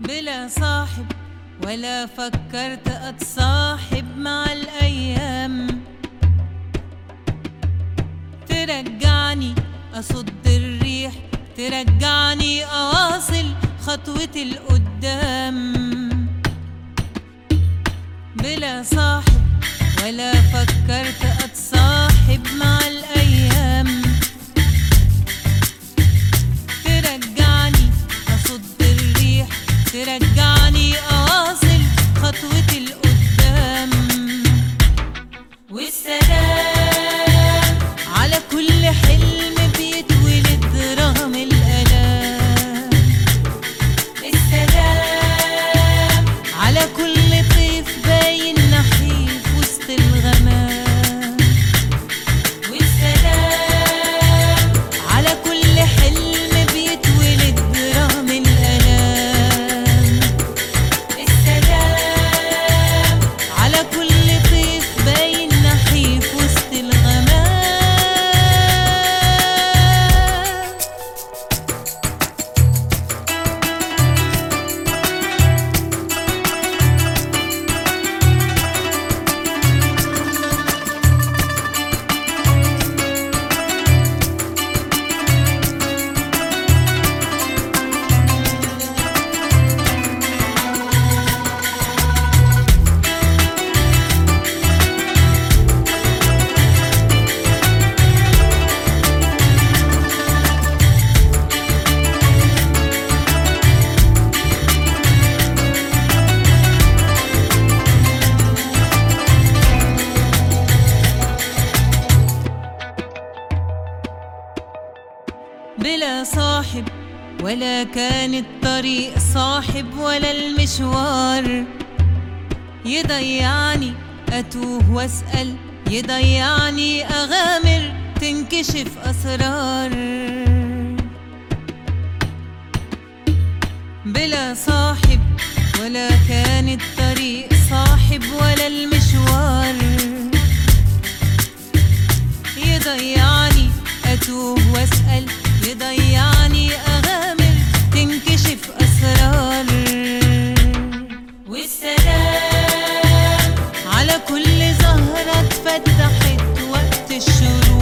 بلا صاحب ولا فكرت اتصاحب مع الايام ترجعني اصد الريح ترجعني اواصل خطوتي لقدام بلا صاحب ولا فكرت اتصاحب مع الايام ترجعني اصد الريح ترجعني اواصل خطوتي لقدام والسلام على كل حلم بيتولد رغم الالام السلام على كل طيف باين نحيف وسط الغمام والسلام على كل حلم بيتولد رغم الالام السلام على كل طيف باين نحيف وسط الغمام بلا صاحب ولا كان الطريق صاحب ولا المشوار يضيعني أتوه وأسأل يضيعني أغامر تنكشف أسرار بلا صاحب ولا كان الطريق صاحب ولا المشوار يضيعني أتوه وأسأل يضيعني أغامر تنكشف أسرار والسلام على كل زهرة اتفتحت وقت الشروق